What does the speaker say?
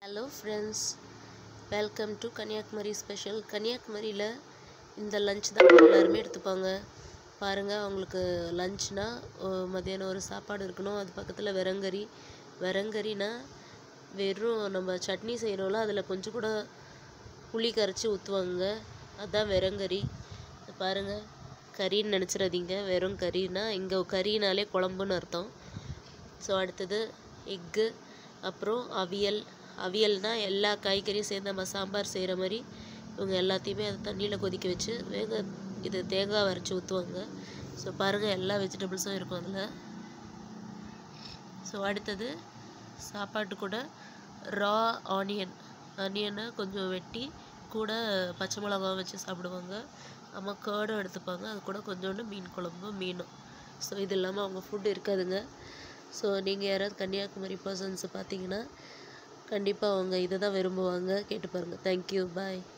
hello friends welcome to Kanyakumari special கன்னியாகுமரியில் இந்த lunch தான் எல்லாருமே எடுத்துப்பாங்க பாருங்கள் அவங்களுக்கு லஞ்ச்னா மத்தியானம் ஒரு சாப்பாடு இருக்கணும் அது பக்கத்தில் வெறங்கறி வெறங்கறினா வெறும் நம்ம சட்னி செய்கிறோம்ல அதில் கொஞ்சம் கூட புளி கரைச்சி ஊற்றுவாங்க அதுதான் வெறங்கறி பாருங்கள் கறின்னு நினச்சிடாதீங்க வெறும் கறினா இங்கே கறினாலே குழம்புன்னு அர்த்தம் ஸோ அடுத்தது எக்கு அப்புறம் அவியல் அவியல்னால் எல்லா காய்கறியும் சேர்ந்து நம்ம சாம்பார் செய்கிற மாதிரி இவங்க எல்லாத்தையுமே அதை தண்ணியில் கொதிக்க வச்சு வேக இது தேங்காய் அரைச்சி ஊற்றுவாங்க ஸோ பாருங்கள் எல்லா வெஜிடபிள்ஸும் இருக்கும் அதில் ஸோ அடுத்தது சாப்பாட்டு கூட ரா ஆனியன் ஆனியனை கொஞ்சம் வெட்டி கூட பச்சை மிளகாவும் வச்சு சாப்பிடுவாங்க அம்மா கேர்டும் எடுத்துப்பாங்க அது கூட கொஞ்சோண்டு மீன் குழம்பும் மீனும் ஸோ இது இல்லாமல் அவங்க ஃபுட் இருக்காதுங்க ஸோ நீங்கள் யாராவது கன்னியாகுமரி பர்சன்ஸ் பார்த்தீங்கன்னா கண்டிப்பாக அவங்க இதை தான் விரும்புவாங்க கேட்டு பாருங்கள் தேங்க்யூ பாய்